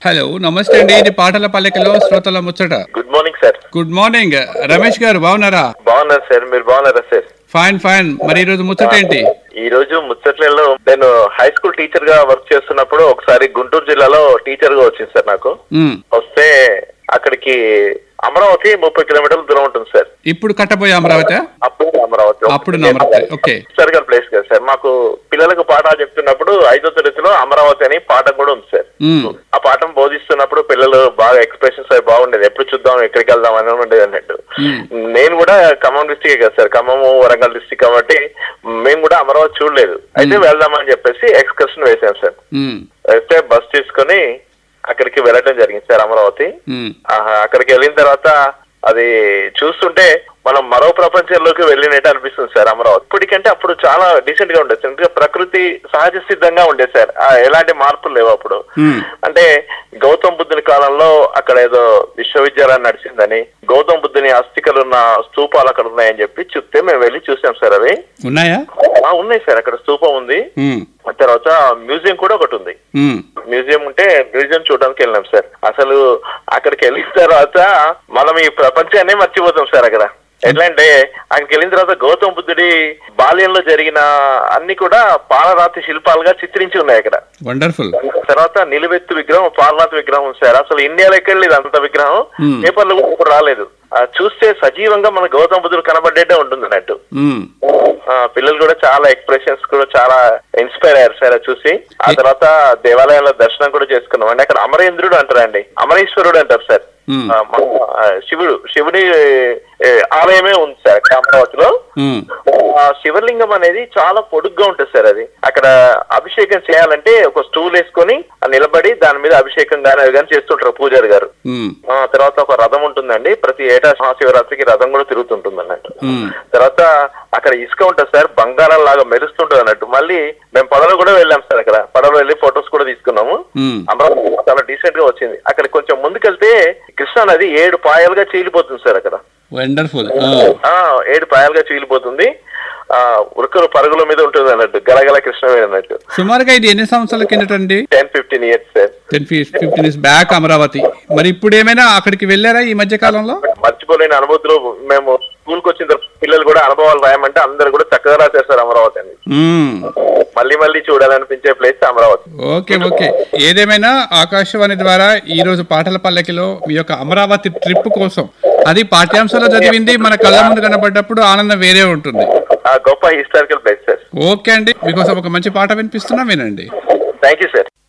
Hello నమస్తే అండి ఇది పాటల పల్లెకలో శ్రోతల ముచ్చట good morning sir good morning Ramesh garu బాగున్నారా బాగున్నారు సార్ మీరు బాగున్నారా సార్ ఫైన్ ఫైన్ మరి ఈ రోజు ముచ్చట ఏంటి ఈ రోజు ముచ్చట్లలో నేను హై స్కూల్ టీచర్ గా వర్క్ చేస్తున్నప్పుడు ఒకసారి గుంటూరు జిల్లాలో టీచర్ గా వచ్చింది సార్ నాకు మ్మ్. వస్తే అక్కడికి అమరావతి ముప్పై కిలోమీటర్ల దూరం ఉంటుంది సార్ ఇప్పుడు కట్టబోయే అమరావతి అప్పుడు అమరావతి అప్పుడు అమరావతి, ఓకే. సరిగా ప్లేస్ కదా సార్ మాకు పిల్లలకు పాఠాలు చెప్తున్నప్పుడు ఐదో తరగతిలో అమరావతి అని పాఠం కూడా ఉంది సార్ మ్మ్. ఆ పాఠం బోధిస్తున్నప్పుడు పిల్లలు బాగా ఎక్స్ప్రెషన్స్ అవి బాగుండేది ఎప్పుడు చూద్దాం ఎక్కడికి వెళ్దాం అని ఉండేది అన్నట్టు మ్మ్. నేను కూడా ఖమ్మం డిస్టిక్ కదా సార్ ఖమ్మము వరంగల్ డిస్టిక్ కాబట్టి మేము కూడా అమరావతి చూడలేదు అయితే వెళ్దామని చెప్పేసి ఎక్స్కర్షన్ వేసాం సార్ మ్మ్. అయితే బస్ తీసుకొని అక్కడికి వెళ్ళడం జరిగింది సార్ అమరావతి మ్మ్. ఆహా, అక్కడికి వెళ్ళిన తర్వాత అది చూస్తుంటే మనం మరో ప్రపంచంలోకి వెళ్ళినట్టు అనిపిస్తుంది సార్ అమరావతి ఇప్పటికంటే అప్పుడు చాలా డీసెంట్ గా ఉండేది సార్ ఎందుకంటే ప్రకృతి సహజ సిద్ధంగా ఉండేది సార్ ఆ, ఎలాంటి మార్పులు లేవు అప్పుడు మ్మ్. అంటే గౌతమ్ బుద్ధుని కాలంలో అక్కడ ఏదో విశ్వవిద్యాలయం నడిచిందని గౌతమ్ బుద్ధుని అస్థికలు ఉన్న స్తూపాలు అక్కడ ఉన్నాయని చెప్పి చెప్తే మేము వెళ్ళి చూసాం సార్ అవి ఉన్నాయా ఆ, ఉన్నాయి సార్ అక్కడ స్తూపం ఉంది మ్మ్. ఆ తర్వాత మ్యూజియం కూడా ఒకటి ఉంది మ్మ్. మ్యూజియం ఉంటే మ్యూజియం చూడడానికి వెళ్ళినాం సార్ అసలు అక్కడికి వెళ్ళిన తర్వాత మనం ఈ ప్రపంచాన్ని మర్చిపోతాం సార్ అక్కడ ఎట్లా అంటే అక్కడికి వెళ్ళిన తర్వాత గౌతమ బుద్ధుడి బాల్యంలో జరిగిన అన్ని కూడా పాలరాతి శిల్పాలుగా చిత్రించి ఉన్నాయి అక్కడ వండర్ఫుల్ తర్వాత నిలువెత్తు విగ్రహం పాలరాతి విగ్రహం ఉంది సార్ అసలు ఇండియాలో ఎక్కడ లేదు అంత విగ్రహం Hmm. పేపర్లు కూడా ఇప్పుడు రాలేదు ఆ, చూస్తే సజీవంగా మన గౌతమ బుద్ధుడు కనబడ్డేటే ఉంటుంది అన్నట్టు మ్మ్. ఆ, పిల్లలు కూడా చాలా ఎక్స్ప్రెషన్స్ కూడా చాలా ఇన్స్పైర్ అయ్యారు సార్ అది చూసి ఆ తర్వాత దేవాలయంలో దర్శనం కూడా చేసుకున్నాం అంటే అక్కడ అమరేంద్రుడు అంటారండి అమరేశ్వరుడు అంటారు సార్ మ్మ్. ఆ, మన, ఆ, శివుడు శివుడి ఏ, ఆలయమే ఉంది సార్ అక్కడ అమరావతిలో మ్మ్. ఆ శివలింగం అనేది చాలా పొడుగ్గా ఉంటుంది సార్ అది అక్కడ అభిషేకం చేయాలంటే ఒక స్టూల్ వేసుకొని ఆ నిలబడి దాని మీద అభిషేకం కానీ అవి కానీ చేస్తుంటారు పూజారి గారు మ్మ్. ఆ తర్వాత ఒక రథం ఉంటుందండి ప్రతి ఏటా మహాశివరాత్రికి రథం కూడా తిరుగుతుంటుంది అన్నట్టు మ్మ్. తర్వాత అక్కడ ఇసుక ఉంటుంది సార్ బంగారం లాగా మెరుస్తుంటుంది అన్నట్టు మళ్ళీ మేము పడవలో కూడా వెళ్ళాం సార్ అక్కడ పడవలో వెళ్ళి ఫొటోస్ కూడా తీసుకున్నాము మ్మ్. అమరావతి చాలా డీసెంట్ గా వచ్చింది అక్కడ కొంచెం ముందుకెళ్తే కృష్ణా నది ఏడు పాయలుగా చీలిపోతుంది సార్ అక్కడ వండర్ఫుల్ ఆ. ఆ ఏడు పాయలుగా చీలిపోతుంది ఆ ఉరుకులు పరుగుల మీద ఉంటుంది అన్నట్టు గలగల కృష్ణవేణి అన్నట్టు సుమారుగా ఇది ఎన్ని సంవత్సరాల కిందటండి ten fifteen years sir ten fifteen years back Amaravati మరి ఇప్పుడు ఏమైనా అక్కడికి వెళ్ళారా ఈ మధ్య కాలంలో మర్చిపోలేని అనుభూతులు మేము స్కూల్ కి వచ్చిన తర్వాత పిల్లలు కూడా అనుభవాలు రాయమంటే అందరు కూడా చక్కగా రాసేస్తారు అమరావతి అని మ్మ్. మళ్ళీ మళ్ళీ చూడాలనిపించే ప్లేస్ అమరావతి ఓకే ఓకే ఏదేమైనా ఆకాశవాణి ద్వారా ఈ రోజు పాటల పల్లకిలో మీ యొక్క అమరావతి ట్రిప్ కోసం అది పాఠ్యాంశాల్లో చదివింది మన కళ్ళ ముందు కనబడ్డప్పుడు ఆనందం వేరే ఉంటుంది ఆ గొప్ప హిస్టారికల్ ప్లేస్ సార్ ఓకే అండి మీకోసం ఒక మంచి పాట వినిపిస్తున్నా వినండి థ్యాంక్ యూ సార్